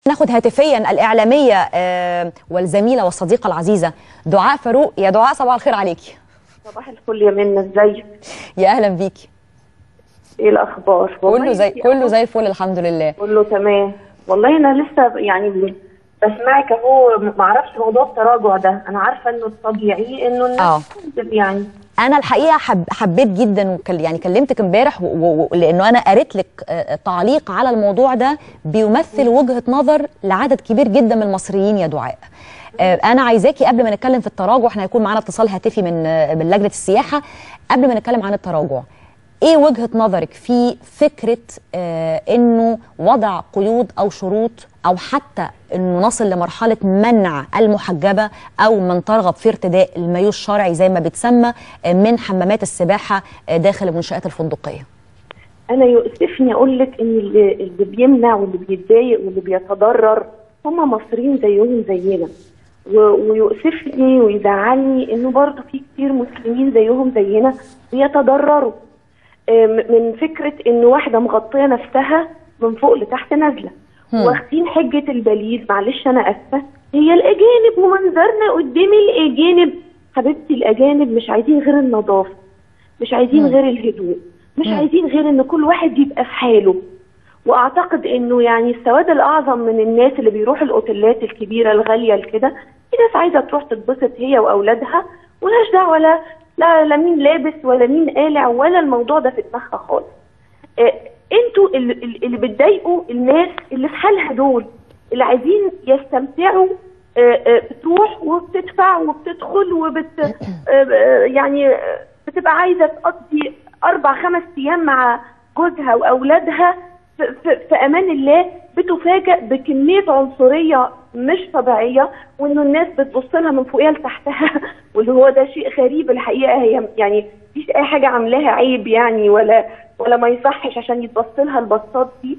ناخد هاتفيا الاعلاميه آه، والزميله والصديقه العزيزه دعاء فاروق يا دعاء صباح الخير عليكي صباح الفل يا منى ازيك يا اهلا بيكي ايه الاخبار كله زي انتي كله زي الفل الحمد لله كله تمام والله انا لسه يعني بسمعك اهو ما اعرفش موضوع التراجع ده انا عارفه انه الطبيعي انه الناس آه. تنزل يعني انا الحقيقه حب حبيت جدا وكل يعني كلمتك امبارح و- و- و- لانه انا قريت لك آه، تعليق على الموضوع ده بيمثل وجهه نظر لعدد كبير جدا من المصريين يا دعاء آه، انا عايزاكي قبل ما نتكلم في التراجع احنا هيكون معانا اتصال هاتفي من آه، من لجنه السياحه قبل ما نتكلم عن التراجع ايه وجهه نظرك في فكره آه انه وضع قيود او شروط او حتى انه نصل لمرحله منع المحجبه او من ترغب في ارتداء المايو الشرعي زي ما بتسمى آه، من حمامات السباحه آه، داخل المنشات الفندقيه انا يؤسفني اقول لك ان اللي, اللي بيمنع واللي بيتضايق واللي بيتضرر هم مصريين زيهم زينا و- ويؤسفني ويزعلني انه برضه في كتير مسلمين زيهم زينا بيتضرروا آم، من فكره ان واحده مغطيه نفسها من فوق لتحت نازله هم. واخدين حجه البليد معلش انا اسفه هي الاجانب ومنظرنا قدام الاجانب حبيبتي الاجانب مش عايزين غير النظافه مش عايزين مم. غير الهدوء مش مم. عايزين غير ان كل واحد يبقى في حاله واعتقد انه يعني السواد الاعظم من الناس اللي بيروحوا الاوتيلات الكبيره الغاليه الكده في ناس عايزه تروح تتبسط هي واولادها ولهاش دعوه لا لا لا مين لابس ولا مين قالع ولا الموضوع ده في دماغها خالص آه، انتوا اللي, اللي بتضايقوا الناس اللي في حالها دول اللي عايزين يستمتعوا آه، آه، بتروح وبتدفع وبتدخل وبت آه، آه، يعني آه، بتبقى عايزه تقضي اربع خمس ايام مع جوزها واولادها في, في, في امان الله بتفاجئ بكميه عنصريه مش طبيعيه وانه الناس بتبص لها من فوقها لتحتها واللي هو ده شيء غريب الحقيقه هي يعني مفيش اي حاجه عاملاها عيب يعني ولا ولا ما يصحش عشان يتبص لها البصات دي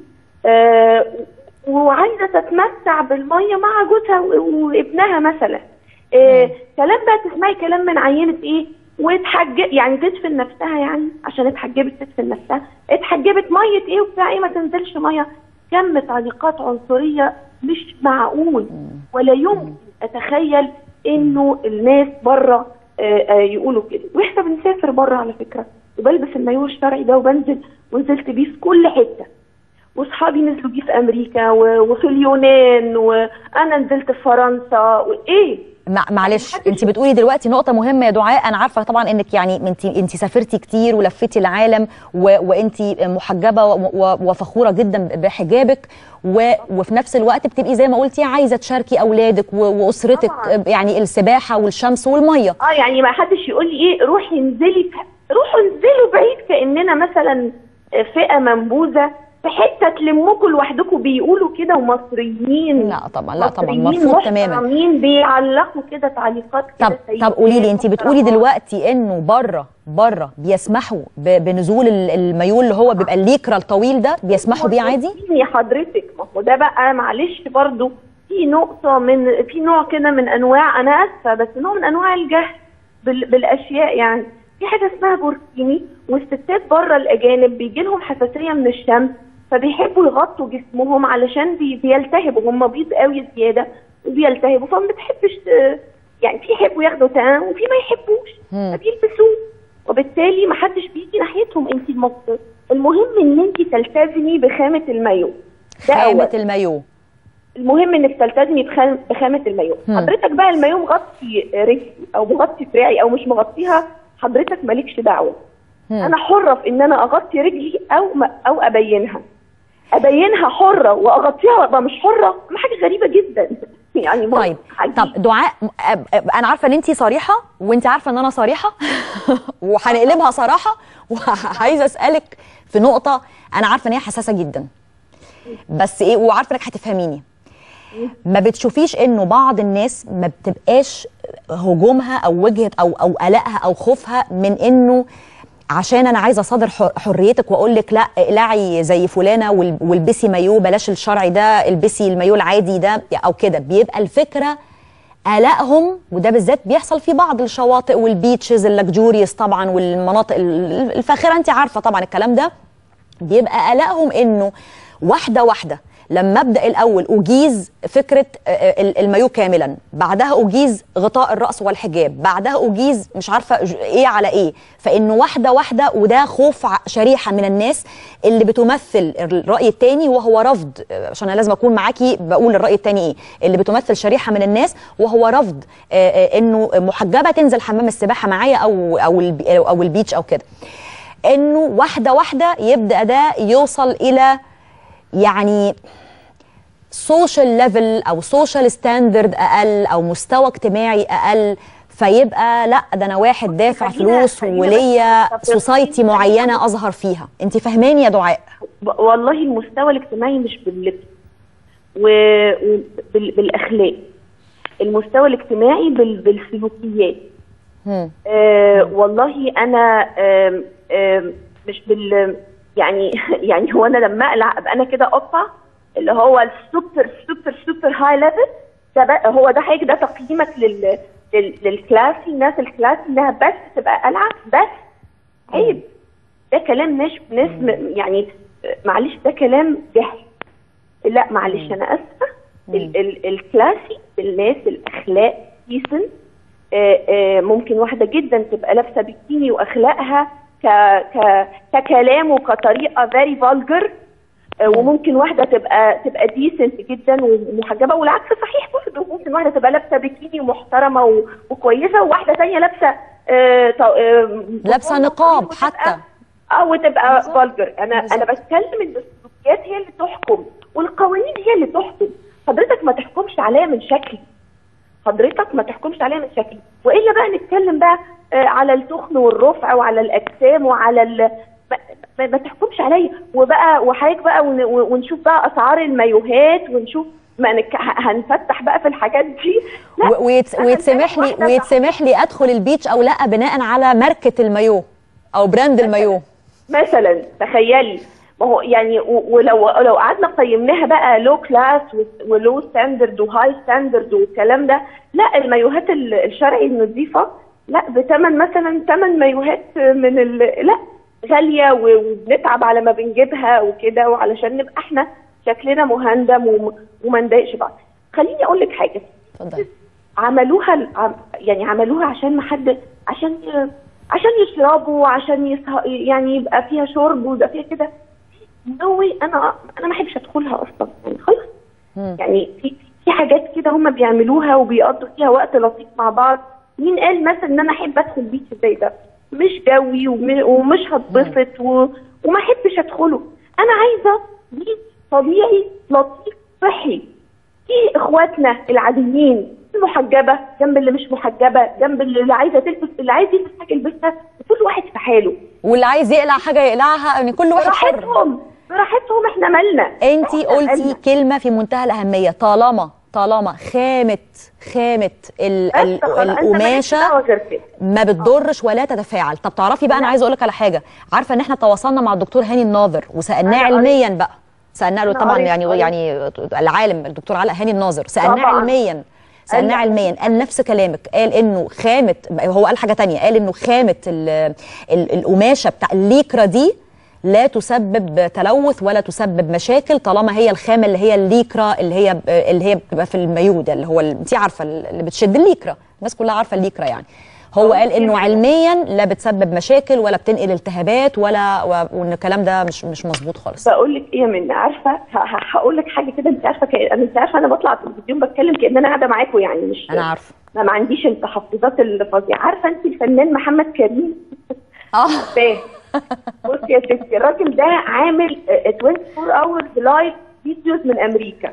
آه وعايزه تتمتع بالميه مع جوزها و- وابنها مثلا آه كلام بقى تسمعي كلام من عينه ايه واتحج يعني تدفن نفسها يعني عشان اتحجبت تدفن نفسها اتحجبت ميه ايه وبتاع ايه ما تنزلش ميه كم تعليقات عنصريه مش معقول ولا يمكن اتخيل انه الناس بره آه، آه، يقولوا كده واحنا بنسافر بره على فكره وبلبس المايوه الشرعي ده وبنزل ونزلت بيه في كل حته واصحابي نزلوا بيه في امريكا و- وفي اليونان وانا نزلت في فرنسا وايه مع معلش محدش- انت بتقولي دلوقتي نقطه مهمه يا دعاء انا عارفه طبعا انك يعني انت انت سافرتي كتير ولفيتي العالم و... وانت محجبه و... و... وفخوره جدا بحجابك و... وفي نفس الوقت بتبقي زي ما قلتي عايزه تشاركي اولادك و... واسرتك طبعاً. يعني السباحه والشمس والميه اه يعني ما حدش يقول لي ايه روحي انزلي في- روحوا انزلوا بعيد كاننا مثلا فئه منبوذه في حته تلمكوا لوحدكم بيقولوا كده ومصريين لا طبعا لا طبعا مصريين مرفوض تماما محترمين بيعلقوا كده تعليقات كده طب سيئة طب قولي لي انت بتقولي محترمات. دلوقتي انه بره بره بيسمحوا ب... بنزول ال- المايول اللي هو بيبقى الليكرا الطويل ده بيسمحوا بيه عادي يا حضرتك ما هو ده بقى معلش برضو في نقطة من في نوع كده من أنواع أنا آسفة بس نوع من أنواع الجهل بال بالأشياء يعني في حاجة اسمها بوركيني والستات بره الأجانب بيجي لهم حساسية من الشمس فبيحبوا يغطوا جسمهم علشان بي بيلتهبوا هم بيض قوي زيادة وبيلتهبوا فما بتحبش ت- يعني في يحبوا ياخدوا تان وفي ما يحبوش مم. فبيلبسوه وبالتالي ما حدش بيجي ناحيتهم انت المفروض المهم ان انت تلتزمي بخامه المايو ده خامه أول. المايو المهم انك تلتزمي بخام- بخامه المايو هم. حضرتك بقى المايو مغطي رجلي او مغطي دراعي او مش مغطيها حضرتك مالكش دعوه هم. انا حره في ان انا اغطي رجلي او ما او ابينها ابينها حره واغطيها وابقى مش حره ما حاجه غريبه جدا يعني ما- طيب عجيب. طب دعاء أب- أب- انا عارفه ان انت صريحه وانت عارفه ان انا صريحه وهنقلبها صراحه وعايزه اسالك في نقطه انا عارفه ان هي حساسه جدا بس ايه وعارفه انك هتفهميني ما بتشوفيش انه بعض الناس ما بتبقاش هجومها او وجهه او او قلقها او خوفها من انه عشان انا عايزه اصادر حر- حريتك واقول لك لا اقلعي زي فلانه وال- والبسي مايو بلاش الشرعي ده البسي المايو العادي ده او كده بيبقى الفكره قلقهم وده بالذات بيحصل في بعض الشواطئ والبيتشز اللكجوريوس طبعا والمناطق ال- الفاخره انت عارفه طبعا الكلام ده بيبقى قلقهم انه واحده واحده لما ابدا الاول اجيز فكره آه، آه، المايو كاملا بعدها اجيز غطاء الراس والحجاب بعدها اجيز مش عارفه ج- ايه على ايه فانه واحده واحده وده خوف ع- شريحه من الناس اللي بتمثل الراي الثاني وهو رفض آه، عشان انا لازم اكون معاكي بقول الراي الثاني ايه اللي بتمثل شريحه من الناس وهو رفض آه، آه، انه محجبه تنزل حمام السباحه معايا او او الب- او البيتش او كده انه واحده واحده يبدا ده يوصل الى يعني سوشيال ليفل او سوشيال ستاندرد اقل او مستوى اجتماعي اقل فيبقى لا ده انا واحد دافع خلينا- فلوس خلينا وليا بس- سوسايتي معينه اظهر فيها انت فاهماني يا دعاء ب- والله المستوى الاجتماعي مش باللبس وبالاخلاق المستوى الاجتماعي بال- بالسلوكيات مم. آه والله انا آم آم مش بال يعني يعني هو انا لما اقلع ابقى انا كده قطع اللي هو السوبر سوبر سوبر هاي ليفل ده بقى- هو ده حاجه ده تقييمك لل لل- للكلاسي الناس الكلاسي انها بس تبقى قلعه بس عيب ده كلام ناس ناس م- يعني آه، معلش ده كلام جهل لا معلش انا اسفه ال- ال- الكلاسي الناس الاخلاق ديسن ممكن واحده جدا تبقى لابسه بيكيني واخلاقها ك ك ككلام وكطريقه فيري فولجر وممكن واحده تبقى تبقى ديسنت جدا ومحجبه والعكس صحيح برضه ممكن واحده تبقى لابسه بيكيني ومحترمه و- وكويسه وواحده ثانيه لابسه آه، ط- آه، لابسة نقاب وتبقى- حتى. اه وتبقى بالظبط. فولجر انا بالظبط. انا بتكلم ان السلوكيات هي اللي تحكم والقوانين هي اللي تحكم حضرتك ما تحكمش عليا من شكلي حضرتك ما تحكمش عليا من شكلي والا بقى نتكلم بقى آه، على التخن والرفع وعلى الاجسام وعلى ال... ما, ما, ما تحكمش عليا وبقى وحضرتك بقى ون... ونشوف بقى اسعار المايوهات ونشوف ما نك... ه- هنفتح بقى في الحاجات دي لا، و- ويت- أنا ويتسمح لي واحدة ويتسمح لي ادخل البيتش او لا بناء على ماركه المايو او براند المايو مثلا تخيلي ما هو يعني و- ولو لو قعدنا قيمناها بقى لو كلاس ولو ستاندرد وهاي ستاندرد والكلام ده لا المايوهات ال- الشرعي النظيفه لا بثمن مثلا ثمن مايوهات من ال... لا غاليه و- وبنتعب على ما بنجيبها وكده وعلشان نبقى احنا شكلنا مهندم وم- وما نضايقش بعض خليني اقول لك حاجه اتفضلي عملوها ال- عم- يعني عملوها عشان ما حد عشان ي- عشان يشربوا عشان يسه... يعني يبقى فيها شرب ويبقى فيها كده نوي انا انا ما احبش ادخلها اصلا يعني خلاص مم. يعني في في حاجات كده هم بيعملوها وبيقضوا فيها وقت لطيف مع بعض مين قال مثلا ان انا احب ادخل بيت زي ده مش جوي وم- ومش هتبسط و... وما احبش ادخله انا عايزه بيت طبيعي لطيف صحي في اخواتنا العاديين المحجبه جنب اللي مش محجبه جنب اللي عايزه تلبس اللي عايز يلبس حاجه يلبسها وكل واحد في حاله واللي عايز يقلع حاجه يقلعها يعني كل واحد حر براحتهم براحتهم احنا مالنا انت إحنا قلتي مالنا. كلمه في منتهى الاهميه طالما طالما خامه خامه ال ال بس خلاص، أنت مالكش القماشه دعوة غير كده. ما بتضرش ولا تتفاعل طب تعرفي بقى انا لا. عايزه اقول لك على حاجه عارفه ان احنا تواصلنا مع الدكتور هاني الناظر وسالناه أنا قريت. علميا بقى سالناه له أنا طبعا قريت- يعني قريت. يعني العالم الدكتور علاء هاني الناظر سالناه طبعاً. علميا سالناه أيوة. علميا قال نفس كلامك قال انه خامه هو قال حاجه تانية قال انه خامه ال- ال- القماشه بتاع الليكرا دي لا تسبب تلوث ولا تسبب مشاكل طالما هي الخامه اللي هي الليكرا اللي هي اللي هي بتبقى في المايو ده اللي هو ال- انت عارفه اللي بتشد الليكرا الناس كلها عارفه الليكرا يعني هو آه، قال انه يعني. علميا لا بتسبب مشاكل ولا بتنقل التهابات ولا و- وان الكلام ده مش مش مظبوط خالص بقول لك ايه يا منى عارفه ه- ه- هقول لك حاجه كده انت عارفه كأ... انت عارفه انا بطلع في التلفزيون بتكلم كان انا قاعده معاكم يعني مش انا عارفه ما, ما عنديش التحفظات الفظيعه عارفه انت الفنان محمد كريم اه فاهم بصي يا ستي الراجل ده عامل آه، 24 اورز لايف فيديوز من امريكا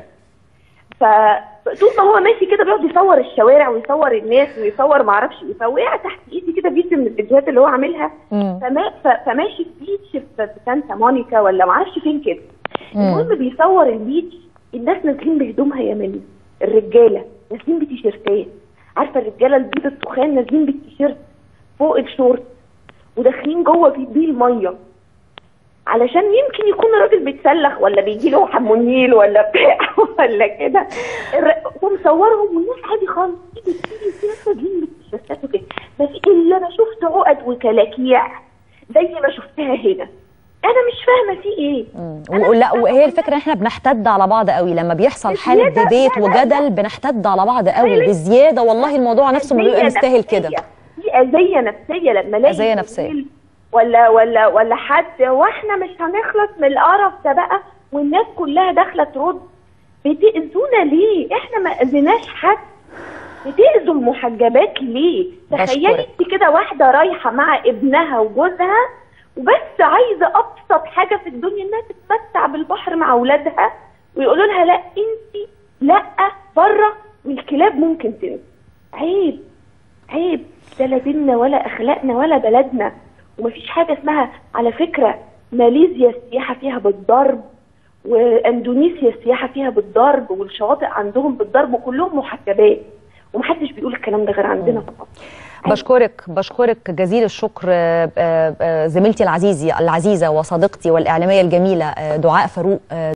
فطول ما هو ماشي كده بيقعد يصور الشوارع ويصور الناس ويصور ما اعرفش ايه فوقع تحت ايدي كده فيديو من الفيديوهات اللي هو عاملها مم. فما ف- فماشي في بيتش في في سانتا مونيكا ولا ما اعرفش فين كده مم. المهم بيصور البيتش الناس نازلين بهدومها يا منى الرجاله نازلين بتيشيرتات عارفه الرجاله البيض التخان نازلين بالتيشيرت فوق الشورت وداخلين جوه في بيه الميه علشان يمكن يكون الراجل بيتسلخ ولا بيجي له حمونيل ولا بتاع ولا كده الر- ومصورهم والناس عادي خالص تيجي تيجي في ناس نازلين بالتيشيرتات وكده ما في الا انا شفت عقد وكلاكيع زي ما شفتها هنا انا مش فاهمه في ايه أنا ولا مش فاهمة وهي الفكره ان احنا بنحتد على بعض قوي لما بيحصل حاله بزيادة. ديبيت لا، لا، لا. وجدل بنحتد على بعض قوي أيوة. بزياده والله الموضوع نفسه ما بيبقى أذية مستاهل نفسية. كده في اذيه نفسيه لما الاقي أذية نفسية. زميل ولا ولا ولا حد واحنا مش هنخلص من القرف ده بقى والناس كلها داخله ترد بتاذونا ليه؟ احنا ما اذيناش حد بتاذوا المحجبات ليه؟ تخيلي بشكرك. انت كده واحده رايحه مع ابنها وجوزها وبس عايزه ابسط حاجه في الدنيا انها تتمتع بالبحر مع اولادها ويقولوا لها لا انت لا بره والكلاب ممكن تنزل عيب عيب ده لا ديننا ولا اخلاقنا ولا بلدنا ومفيش حاجه اسمها على فكره ماليزيا السياحه فيها بالضرب واندونيسيا السياحه فيها بالضرب والشواطئ عندهم بالضرب وكلهم محجبات ومحدش بيقول الكلام ده غير عندنا فقط بشكرك بشكرك جزيل الشكر آه، آه، آه، زميلتي العزيزه العزيزه وصديقتي والاعلاميه الجميله آه، دعاء فاروق آه،